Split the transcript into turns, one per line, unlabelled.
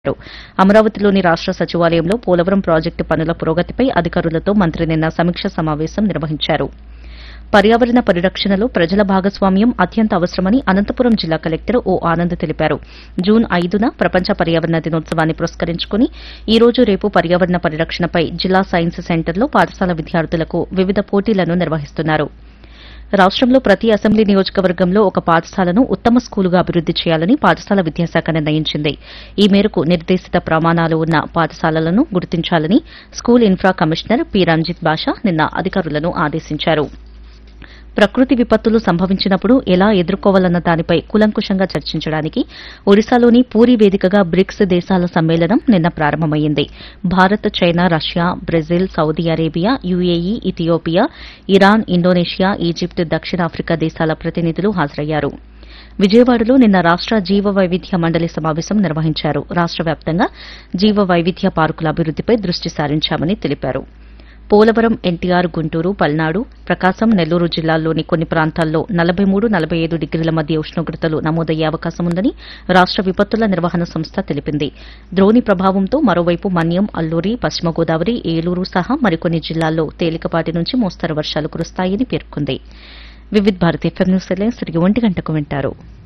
అమరావతిలోని రాష్ట సచివాలయంలో పోలవరం ప్రాజెక్టు పనుల పురోగతిపై అధికారులతో మంత్రి నిన్న సమీక్ష సమావేశం నిర్వహించారు పర్యావరణ పరిరక్షణలో ప్రజల భాగస్వామ్యం అత్యంత అవసరమని అనంతపురం జిల్లా కలెక్టర్ ఓ ఆనంద్ తెలిపారు జూన్ ఐదున ప్రపంచ పర్యావరణ దినోత్సవాన్ని పురస్కరించుకుని ఈ రోజు రేపు పర్యావరణ పరిరక్షణపై జిల్లా సైన్స్ సెంటర్లో పాఠశాల విద్యార్థులకు వివిధ పోటీలను నిర్వహిస్తున్నారు రాష్టంలో ప్రతి అసెంబ్లీ నియోజకవర్గంలో ఒక పాఠశాలను ఉత్తమ స్కూలుగా అభివృద్ది చేయాలని పాఠశాల విద్యాశాఖ నిర్ణయించింది ఈ మేరకు నిర్దేశిత ప్రమాణాలు ఉన్న పాఠశాలలను గుర్తించాలని school infra commissioner P Ranjith Basha నిన్న అధికారులను ఆదేశించారు ప్రకృతి విపత్తులు సంభవించినప్పుడు ఎలా ఎదుర్కోవాలన్న దానిపై కూలంకుషంగా చర్చించడానికి ఒడిశాలోని పూరి వేదికగా బ్రిక్స్ దేశాల సమ్మేళనం నిన్న ప్రారంభమైంది Bharat China Russia Brazil Saudi Arabia UAE Ethiopia Iran Indonesia Egypt దక్షిణాఫ్రికా దేశాల ప్రతినిధులు హాజరయ్యారు విజయవాడలో నిన్న రాష్ట జీవ వైవిధ్య మండలి సమావేశం నిర్వహించారు రాష్ట వ్యాప్తంగా జీవ వైవిధ్య పార్కుల అభివృద్దిపై దృష్టి సారించామని తెలిపారు పోలవరం ఎన్టీఆర్ గుంటూరు పల్నాడు ప్రకాశం నెల్లూరు జిల్లాల్లోని కొన్ని ప్రాంతాల్లో నలభై మూడు నలభై ఐదు డిగ్రీల మధ్య ఉష్ణోగ్రతలు నమోదయ్యే అవకాశం ఉందని రాష్ట విపత్తుల నిర్వహణ సంస్థ తెలిపింది ద్రోణి ప్రభావంతో మరోవైపు మన్యం అల్లూరి పశ్చిమ గోదావరి ఏలూరు సహా మరికొన్ని జిల్లాల్లో తేలికపాటి నుంచి మోస్తరు వర్షాలు కురుస్తాయని పేర్కొంది వివిధ్ భారతి ఎఫ్ఎం న్యూస్ తిరిగి ఒంటి గంటకు వింటారు